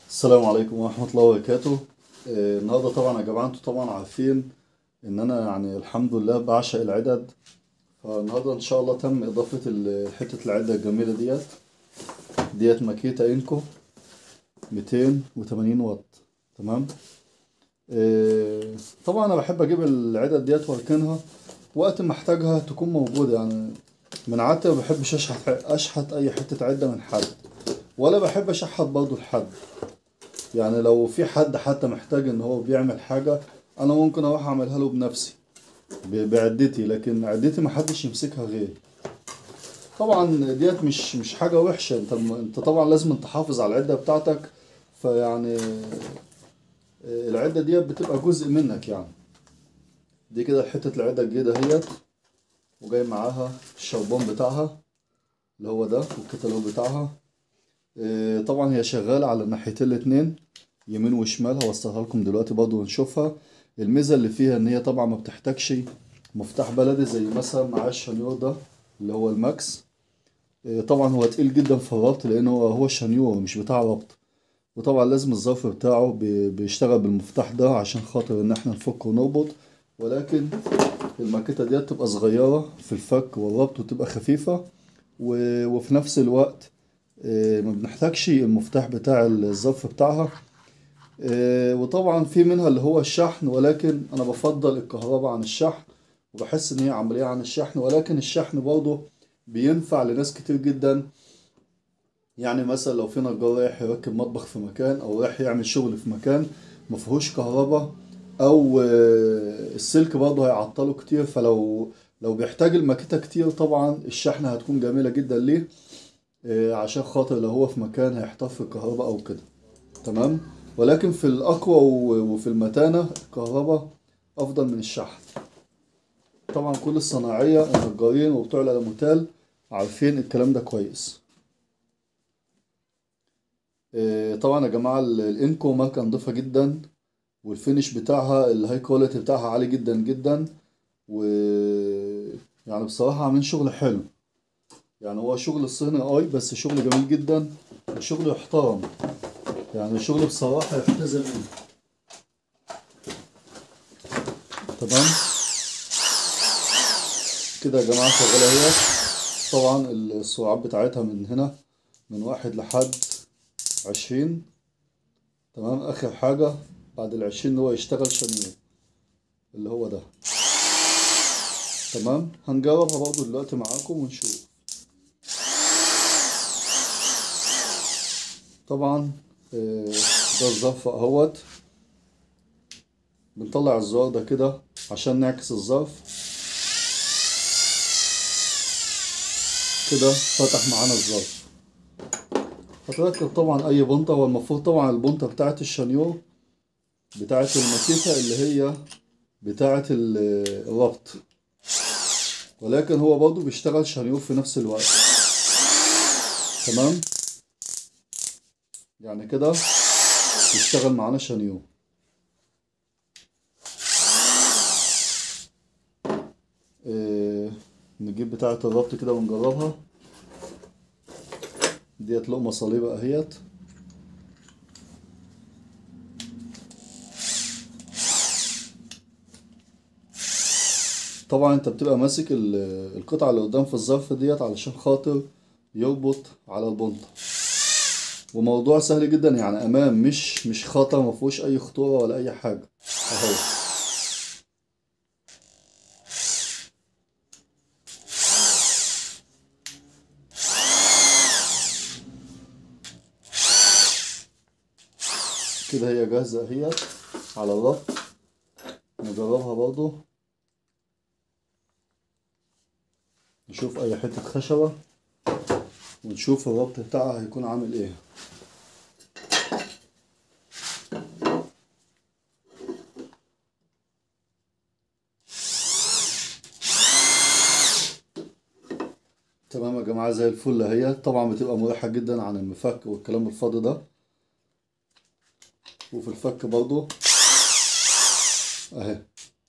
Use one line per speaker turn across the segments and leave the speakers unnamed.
السلام عليكم ورحمة الله وبركاته آه، النهاردة طبعا يا جماعة انتوا طبعا عارفين ان انا يعني الحمد لله بعشق العدد فالنهاردة ان شاء الله تم اضافة ال- حتة العدة الجميلة ديت ديت ماكيتا انكو 280 واط تمام آه، طبعا انا بحب اجيب العدد ديت واركنها وقت ما احتاجها تكون موجودة يعني من عادتي ما بحبش اشحت اشحت اي حتة عدة من حد ولا بحب اشحت برضه لحد يعني لو في حد حتى محتاج ان هو بيعمل حاجة انا ممكن اروح اعملها له بنفسي ب- بعدتي لكن عدتي محدش يمسكها غيري طبعا ديت مش مش حاجة وحشة انت انت طبعا لازم تحافظ على العدة بتاعتك فيعني آه، العدة ديت بتبقى جزء منك يعني دي كده حتة العدة الجديدة اهيت وجاي معاها الشربون بتاعها اللي هو ده والكتالوج بتاعها آه، طبعا هي شغالة على الناحيتين الاتنين يمين وشمال هوصلها لكم دلوقتي برضو ونشوفها الميزة اللي فيها ان هي طبعا ما بتحتاجش مفتاح بلدي زي مثلا مع الشنيور ده اللي هو الماكس آه، طبعا هو تقيل جدا في الربط لان هو هو شنيور مش بتاع ربط وطبعا لازم الظرف بتاعه بي- بيشتغل بالمفتاح ده عشان خاطر ان احنا نفك ونربط ولكن الماكيتة ديت تبقى صغيرة في الفك والربط وتبقى خفيفة و- وفي نفس الوقت آه، ما بنحتاجش المفتاح بتاع الظرف بتاعها آه، وطبعا في منها اللي هو الشحن ولكن انا بفضل الكهرباء عن الشحن وبحس ان هي عملية عن الشحن ولكن الشحن برضه بينفع لناس كتير جدا يعني مثلا لو في نجار رايح يركب مطبخ في مكان او رايح يعمل شغل في مكان ما فيهوش كهرباء او آه، السلك برضه هيعطله كتير فلو لو بيحتاج الماكينة كتير طبعا الشحنة هتكون جميلة جدا ليه آه، عشان خاطر لو هو في مكان هيحتاج في الكهرباء او كده تمام ولكن في الاقوى و- وفي المتانة الكهرباء افضل من الشحن طبعا كل الصناعية النجارين وبتوع الالموتال عارفين الكلام ده كويس آه، طبعا يا جماعة ال- الانكو ماركة نضيفة جدا والفينش بتاعها الهاي كواليتي بتاعها عالي جدا جدا و يعني بصراحة عاملين شغل حلو يعني هو شغل صيني اي بس شغل جميل جدا وشغل يحترم يعني شغل بصراحة يحتذى منه تمام كده يا جماعة شغالة هي طبعا السرعات بتاعتها من هنا من واحد لحد عشرين تمام آخر حاجة بعد العشرين اللي هو يشتغل شنيور اللي هو ده تمام هنجربها برضه دلوقتي معاكم ونشوف طبعا آه، ده الظرف اهوت بنطلع الزرار ده كده عشان نعكس الظرف كده فتح معانا الظرف هتركب طبعا اي بنطة والمفروض طبعا البنطة بتاعت الشنيور بتاعت المسيفة اللي هي بتاعت ال- الربط ولكن هو برضه بيشتغل شنيور في نفس الوقت تمام يعني كده يشتغل معانا شنيور إيه نجيب بتاعة الربط كده ونجربها ديت لقمة صليبة اهيت طبعا انت بتبقى ماسك ال- القطعة اللي قدام في الظرف ديت علشان خاطر يربط على البنطة وموضوع سهل جدا يعني امان مش مش خطر ما فيهوش اي خطورة ولا اي حاجة اهو كده هي جاهزة اهي على الربط نجربها برضو نشوف اي حتة خشبة ونشوف الربط بتاعها هيكون عامل ايه تمام يا جماعة زي الفل اهي طبعا بتبقى مريحة جدا عن المفك والكلام الفاضي ده وفي الفك برضو اهي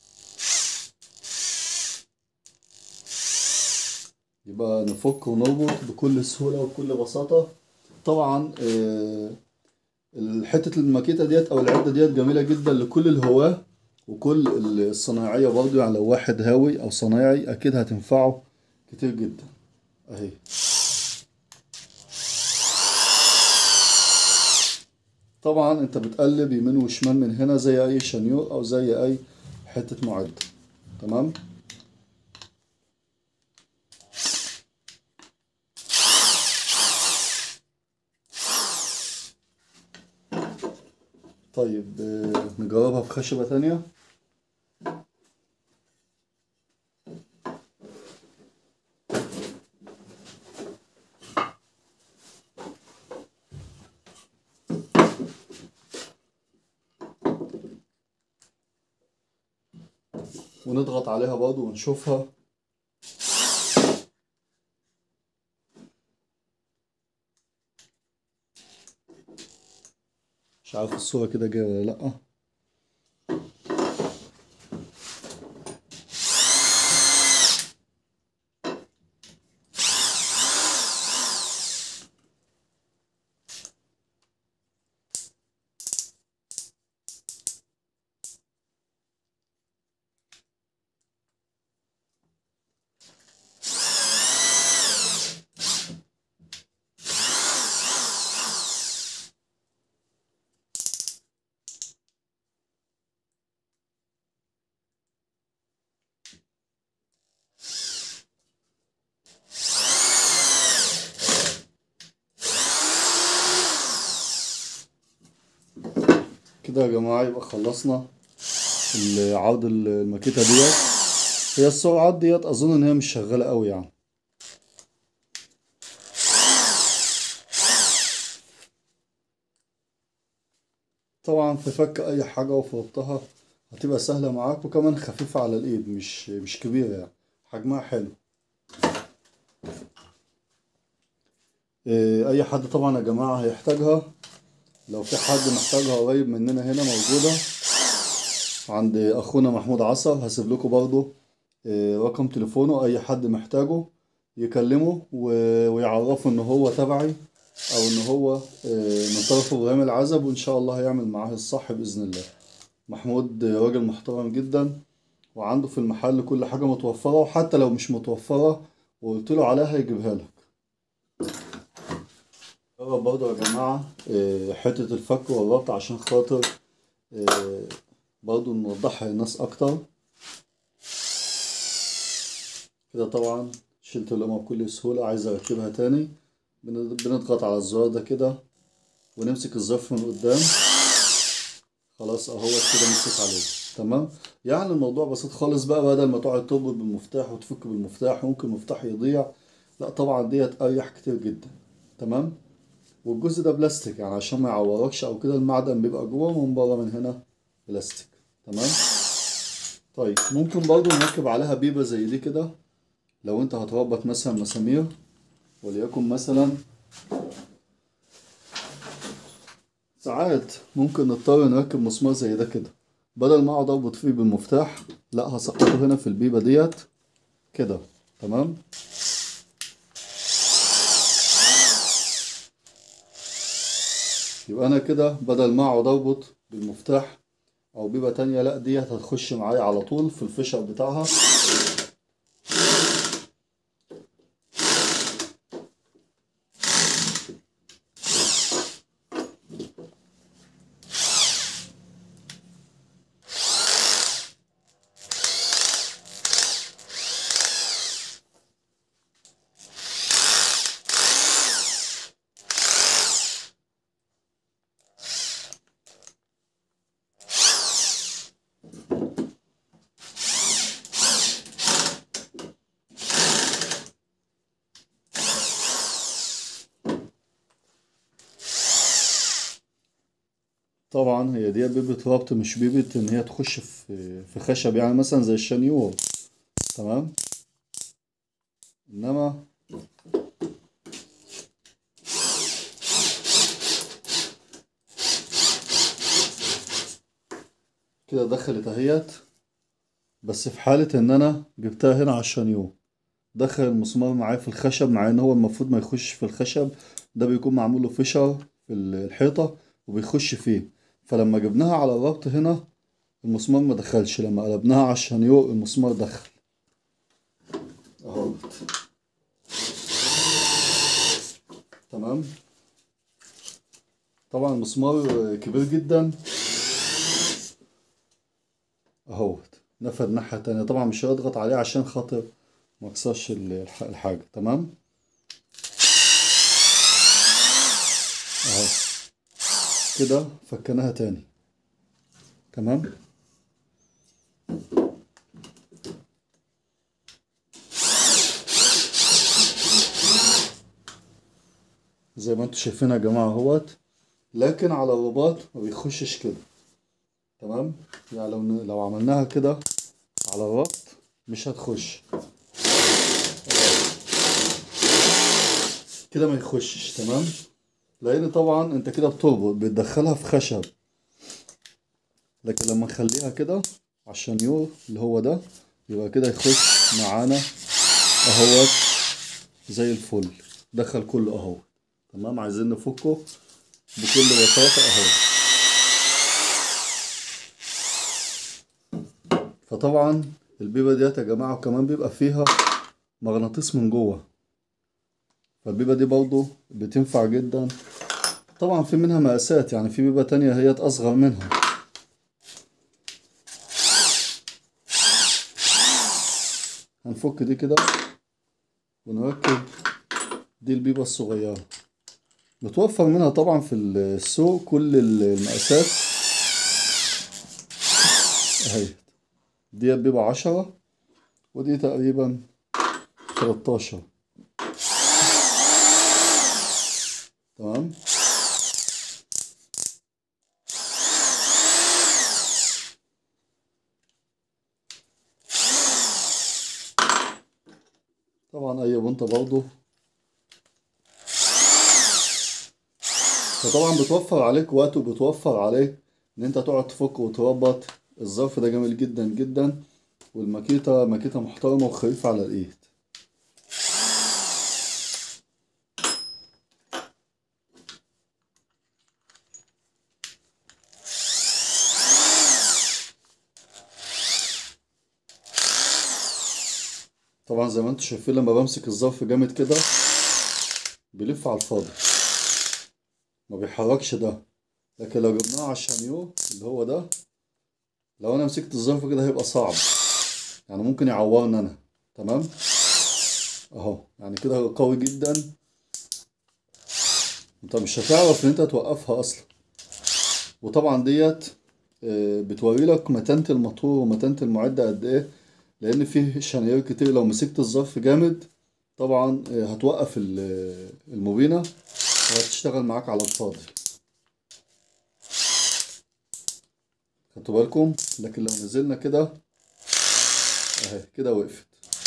يبقى نفك ونربط بكل سهولة وبكل بساطة طبعا آه، حتة الماكيتة ديت أو العدة ديت جميلة جدا لكل الهواة وكل الصنايعية برضو يعني لو واحد هاوي أو صنايعي أكيد هتنفعه كتير جدا أهي طبعا انت بتقلب يمين وشمال من هنا زي اي شنيور او زي اي حتة معدة تمام طيب آه، نجربها في خشبة تانية ونضغط عليها برضو ونشوفها مش عارف الصورة كده جاية ولا لأ كده يا جماعة يبقى خلصنا ال- عرض ال- الماكيتة ديت هي السرعات ديت أظن إن هي مش شغالة أوي يعني طبعا في فك أي حاجة وفرطها هتبقى سهلة معاك وكمان خفيفة على الإيد مش مش كبيرة يعني حجمها حلو إيه، أي حد طبعا يا جماعة هيحتاجها لو في حد محتاجها قريب مننا هنا موجودة عند أخونا محمود عصر هسيب لكم برضو آه، رقم تليفونه أي حد محتاجه يكلمه و- ويعرفه إن هو تبعي أو إن هو آه، من طرف إبراهيم العزب وإن شاء الله هيعمل معاه الصح بإذن الله محمود آه، راجل محترم جدا وعنده في المحل كل حاجة متوفرة وحتى لو مش متوفرة وقلت له عليها هيجيبها لك جرب برضه يا جماعة آه، حتة الفك والربط عشان خاطر آه، برضه نوضحها للناس أكتر كده طبعا شلت القمة بكل سهولة عايز أركبها تاني بن- بنضغط على الزرار ده كده ونمسك الظرف من قدام خلاص اهو كده مسك عليه تمام يعني الموضوع بسيط خالص بقى بدل ما تقعد تربط بالمفتاح وتفك بالمفتاح وممكن المفتاح يضيع لا طبعا ديت اريح كتير جدا تمام والجزء ده بلاستيك يعني عشان ما يعوركش او كده المعدن بيبقى جوه ومن بره من هنا بلاستيك تمام طيب ممكن برضو نركب عليها بيبة زي دي كده لو انت هتربط مثلا مسامير وليكن مثلا ساعات ممكن نضطر نركب مسمار زي ده كده بدل ما اقعد اربط فيه بالمفتاح لا هسقطه هنا في البيبة ديت كده تمام يبقى انا كده بدل ما اقعد اربط بالمفتاح او بيبة تانية لا ديت هتخش معايا على طول في الفشر بتاعها طبعا هي دي بيبة ربط مش بيبة ان هي تخش في في خشب يعني مثلا زي الشنيور تمام انما كده دخلت اهيت بس في حالة ان انا جبتها هنا على الشنيور دخل المسمار معايا في الخشب مع ان هو المفروض ما يخش في الخشب ده بيكون معمول له فيشر في الحيطة وبيخش فيه فلما جبناها على الربط هنا المسمار ما دخلش لما قلبناها على الشنيور المسمار دخل اهو تمام طبعا المسمار كبير جدا اهوت نفذ ناحية تانية طبعا مش هضغط عليه عشان خاطر ما اكسرش الح- الحاجة تمام اهو كده فكناها تاني تمام زي ما انتوا شايفين يا جماعة اهوت لكن على الرباط ما بيخشش كده تمام يعني لو لو عملناها كده على الربط مش هتخش كده ما يخشش تمام لان طبعا انت كده بتربط بتدخلها في خشب لكن لما نخليها كده على الشنيور اللي هو ده يبقى كده يخش معانا اهوت زي الفل دخل كله اهو تمام عايزين نفكه بكل بساطة اهو فطبعا البيبة ديت يا جماعة وكمان بيبقى فيها مغناطيس من جوه فالبيبة دي برضو بتنفع جدا طبعا في منها مقاسات يعني في بيبة تانية هي أصغر منها هنفك دي كده ونركب دي البيبة الصغيرة متوفر منها طبعا في السوق كل المقاسات اهي دي بيبقى عشرة ودي تقريبا تلاتاشر تمام طبعا اي بنطة برضو فطبعا بتوفر عليك وقت وبتوفر عليك ان انت تقعد تفك وتربط الظرف ده جميل جدا جدا والماكيتة ماكيتة محترمة وخفيفة على الايد طبعا زي ما انتوا شايفين لما بمسك الظرف جامد كده بيلف على الفاضي ما بيحركش ده لكن لو جبناه على الشانيو اللي هو ده لو انا مسكت الظرف كده هيبقى صعب يعني ممكن يعورني انا تمام اهو يعني كده قوي جدا انت مش هتعرف ان انت توقفها اصلا وطبعا ديت آه، بتوري لك متانة الموتور ومتانة المعدة قد ايه لان فيه شنيور كتير لو مسكت الظرف جامد طبعا آه، هتوقف ال- الموبينة وهتشتغل معاك على الفاضي خدتوا بالكم لكن لو نزلنا كده اهي كده وقفت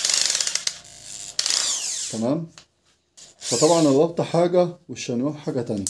تمام فطبعا الربط حاجة والشنيور حاجة تانية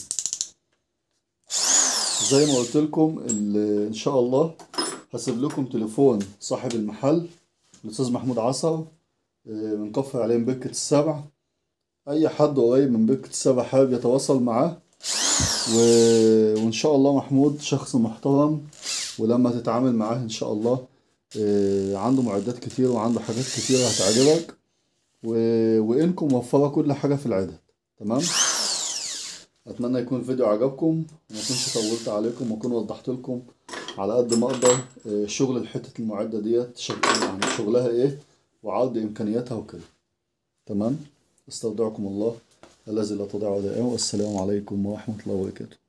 زي ما قلت لكم ال- ان شاء الله هسيب لكم تليفون صاحب المحل الاستاذ محمود عصر آه، من كفر عليه بركة السبع اي حد قريب من بركة السبع حابب يتواصل معاه و... وان شاء الله محمود شخص محترم ولما تتعامل معاه ان شاء الله آه، عنده معدات كتير وعنده حاجات كتير هتعجبك و... وانكم موفرة كل حاجة في العدد تمام اتمنى يكون الفيديو عجبكم وما كنتش طولت عليكم واكون وضحت لكم على قد ما اقدر آه، شغل حتة المعدة ديت شغل يعني شغلها ايه وعرض امكانياتها وكده تمام استودعكم الله الذي لا تضيع ودائعه والسلام عليكم ورحمة الله وبركاته